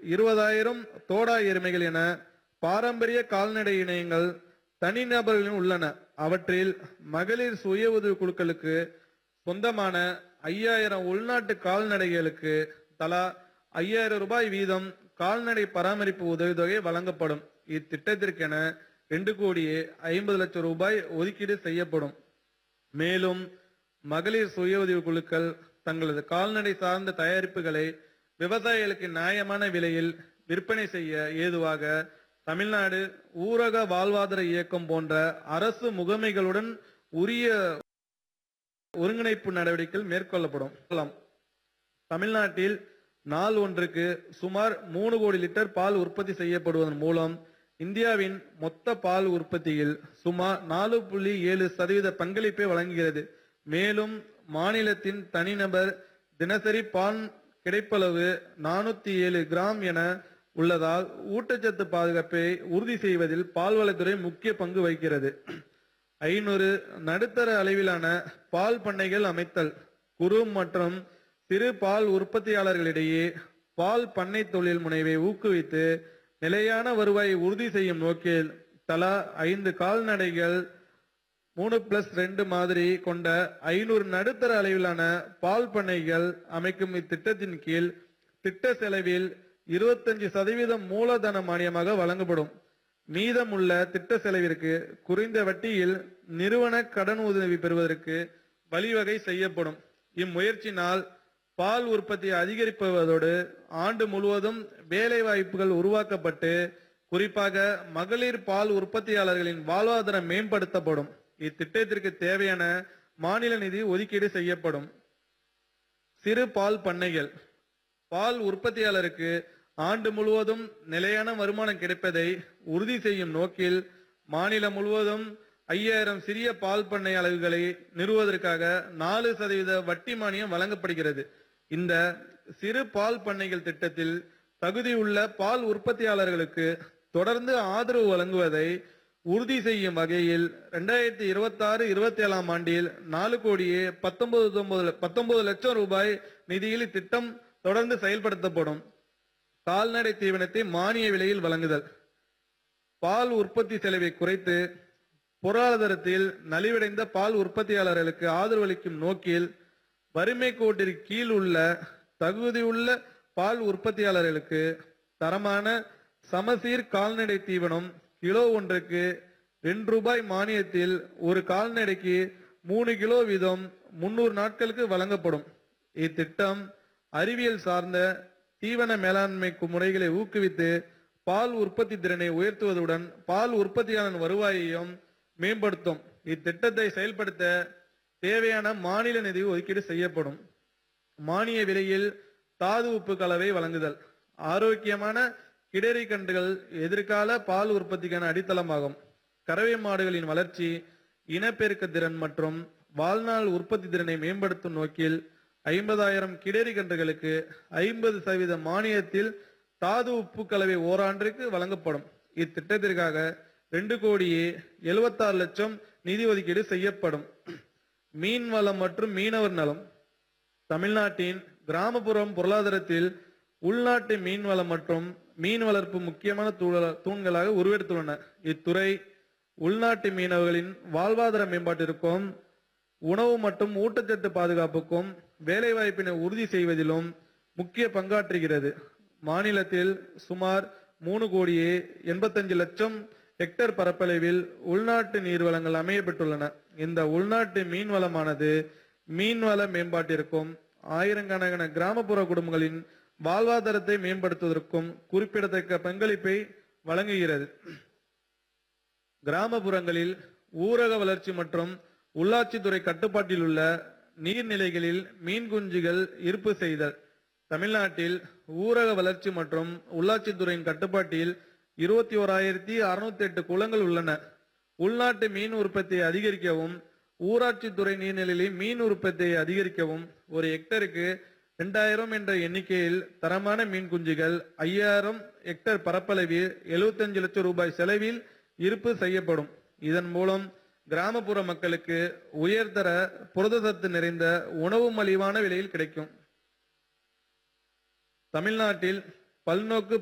இருபதாயிரம் தோடா எருமைகள் என பாரம்பரிய கால்நடை இணையங்கள் தனிநபர்களின் உள்ளன அவற்றில் மகளிர் சுய உதவி குழுக்களுக்கு சொந்தமான ஐயாயிரம் உள்நாட்டு கால்நடைகளுக்கு தலா ஐயாயிரம் ரூபாய் வீதம் கால்நடை பராமரிப்பு உதவித்தொகை வழங்கப்படும் இத்திட்டத்திற்கென ரெண்டு கோடியே ஐம்பது லட்சம் ரூபாய் ஒதுக்கீடு செய்யப்படும் மேலும் மகளிர் சுய உதவி குழுக்கள் தங்களது கால்நடை சார்ந்த தயாரிப்புகளை விவசாயிகளுக்கு நியாயமான விலையில் விற்பனை செய்ய ஏதுவாக தமிழ்நாடு ஊரக வாழ்வாதார இயக்கம் போன்ற அரசு முகமைகளுடன் உரிய ஒருங்கிணைப்பு நடவடிக்கைகள் மேற்கொள்ளப்படும் கொள்ளலாம். தமிழ்நாட்டில் நாள் ஒன்றுக்கு சுமார் மூணு கோடி லிட்டர் பால் உற்பத்தி செய்யப்படுவதன் மூலம் இந்தியாவின் மொத்த பால் உற்பத்தியில் சுமார் நாலு புள்ளி ஏழு சதவீத பங்களிப்பை வழங்குகிறது மேலும் மாநிலத்தின் தனிநபர் தினசரி பால் கிடைப்பளவு நானூத்தி ஏழு கிராம் என உள்ளதால் ஊட்டச்சத்து பாதுகாப்பை உறுதி செய்வதில் பால்வளத்துறை முக்கிய பங்கு வகிக்கிறது ஐநூறு நடுத்தர அளவிலான பால் பண்ணைகள் அமைத்தல் குறு மற்றும் சிறு பால் உற்பத்தியாளர்களிடையே பால் பண்ணை தொழில் முனைவை ஊக்குவித்து நிலையான வருவாயை உறுதி செய்யும் நோக்கில் தலா ஐந்து கால்நடைகள் மூணு பிளஸ் ரெண்டு மாதிரி கொண்ட ஐநூறு நடுத்தர அளவிலான பால் பண்ணைகள் அமைக்கும் இத்திட்டத்தின் கீழ் திட்ட செலவில் இருபத்தஞ்சு சதவீதம் மூலதன மானியமாக வழங்கப்படும் மீதமுள்ள திட்ட செலவிற்கு குறைந்த வட்டியில் நிறுவன கடன் உதவி பெறுவதற்கு வழிவகை செய்யப்படும் இம்முயற்சினால் பால் உற்பத்தியை அதிகரிப்பதோடு ஆண்டு முழுவதும் வேலை வாய்ப்புகள் உருவாக்கப்பட்டு குறிப்பாக மகளிர் பால் உற்பத்தியாளர்களின் வாழ்வாதாரம் மேம்படுத்தப்படும் இத்திட்டத்திற்கு தேவையான மாநில நிதி ஒதுக்கீடு செய்யப்படும் சிறு பால் பண்ணைகள் பால் உற்பத்தியாளருக்கு ஆண்டு முழுவதும் நிலையான வருமானம் கிடைப்பதை உறுதி செய்யும் நோக்கில் மாநிலம் முழுவதும் ஐயாயிரம் சிறிய பால் பண்ணை அலகுகளை நிறுவுவதற்காக நாலு சதவீத வட்டி மானியம் வழங்கப்படுகிறது இந்த சிறு பால் பண்ணைகள் திட்டத்தில் தகுதியுள்ள பால் உற்பத்தியாளர்களுக்கு தொடர்ந்து ஆதரவு வழங்குவதை உறுதி செய்யும் வகையில் ரெண்டாயிரத்தி இருபத்தி ஆறு இருபத்தி ஏழாம் ஆண்டில் நாலு கோடியே பத்தொன்பது தொன்பது பத்தொன்பது லட்சம் ரூபாய் நிதியில் இத்திட்டம் தொடர்ந்து செயல்படுத்தப்படும் கால்நடை தீவனத்தை மானிய விலையில் வழங்குதல் பால் உற்பத்தி செலவை குறைத்து பொருளாதாரத்தில் நலிவடைந்த பால் உற்பத்தியாளர்களுக்கு ஆதரவளிக்கும் நோக்கில் வறுமை கோட்டிற்கு கீழ் உள்ள தகுதியுள்ள பால் உற்பத்தியாளர்களுக்கு தரமான சமசீர் கால்நடை தீவனம் கிலோ ஒன்றுக்கு ரெண்டு ரூபாய் மானியத்தில் ஒரு கால்நடைக்கு மூணு கிலோ வீதம் முன்னூறு நாட்களுக்கு வழங்கப்படும் இத்திட்டம் அறிவியல் சார்ந்த தீவன மேலாண்மை கு- முறைகளை ஊக்குவித்து பால் உற்பத்தி திறனை உயர்த்துவதுடன் பால் உற்பத்தியாளர் வருவாயையும் மேம்படுத்தும் இத்திட்டத்தை செயல்படுத்த தேவையான மாநில நிதி ஒதுக்கீடு செய்யப்படும் மானிய விலையில் தாது உப்பு கலவை வழங்குதல் ஆரோக்கியமான கிடரி கன்றுகள் எதிர்கால பால் உற்பத்திக்கான அடித்தளமாகும் கறவை மாடுகளின் வளர்ச்சி இனப்பெருக்க திறன் மற்றும் வாழ்நாள் உற்பத்தி திறனை மேம்படுத்தும் நோக்கில் ஐம்பதாயிரம் கிடரி கன்றுகளுக்கு ஐம்பது சதவீத மானியத்தில் தாது உப்பு கலவை ஓராண்டிற்கு வழங்கப்படும் இத்திட்டத்திற்காக ரெண்டு கோடியே எழுபத்தாறு லட்சம் நிதி ஒதுக்கீடு செய்யப்படும் மீன் வளம் மற்றும் மீனவர் நலம் தமிழ்நாட்டின் கிராமப்புறம் பொருளாதாரத்தில் உள்நாட்டு மீன் வளம் மற்றும் மீன் வளர்ப்பு முக்கியமான தூள- தூண்களாக உருவெடுத்துள்ளன இத்துறை உள்நாட்டு மீனவர்களின் வாழ்வாதார மேம்பாட்டிற்கும் உணவு மற்றும் ஊட்டச்சத்து பாதுகாப்புக்கும் வேலைவாய்ப்பினை உறுதி செய்வதிலும் முக்கிய பங்காற்றுகிறது மாநிலத்தில் சுமார் மூணு கோடியே எண்பத்தஞ்சு லட்சம் ஹெக்டேர் பரப்பளவில் உள்நாட்டு நீர்வளங்கள் அமையப்பட்டுள்ளன இந்த உள்நாட்டு மீன் வளமானது மீன்வள மேம்பாட்டிற்கும் ஆயிரக்கணக்கான கிராமப்புற குடும்பங்களின் வாழ்வாதாரத்தை மேம்படுத்துவதற்கும் குறிப்பிடத்தக்க பங்களிப்பை வழங்குகிறது கிராமப்புறங்களில் ஊரக வளர்ச்சி மற்றும் உள்ளாட்சித்துறை கட்டுப்பாட்டில் உள்ள நீர்நிலைகளில் மீன் குஞ்சுகள் இருப்பு செய்தல் தமிழ்நாட்டில் ஊரக வளர்ச்சி மற்றும் உள்ளாட்சித்துறையின் கட்டுப்பாட்டில் இருபத்தி ஓராயிரத்தி அறுநூத்தி எட்டு குளங்கள் உள்ளன உள்நாட்டு மீன் உற்பத்தியை அதிகரிக்கவும் ஊராட்சித்துறை நீர்நிலைகளில் மீன் உற்பத்தியை அதிகரிக்கவும் ஒரு ஹெக்டருக்கு இரண்டாயிரம் என்ற எண்ணிக்கையில் தரமான மீன் குஞ்சுகள் ஐயாயிரம் ஹெக்டேர் பரப்பளவில் 75 லட்சம் ரூபாய் செலவில் இருப்பு செய்யப்படும் இதன் மூலம் கிராமப்புற மக்களுக்கு உயர்தர புரதசத்து நிறைந்த உணவு மலிவான விலையில் கிடைக்கும் தமிழ்நாட்டில் பல்நோக்கு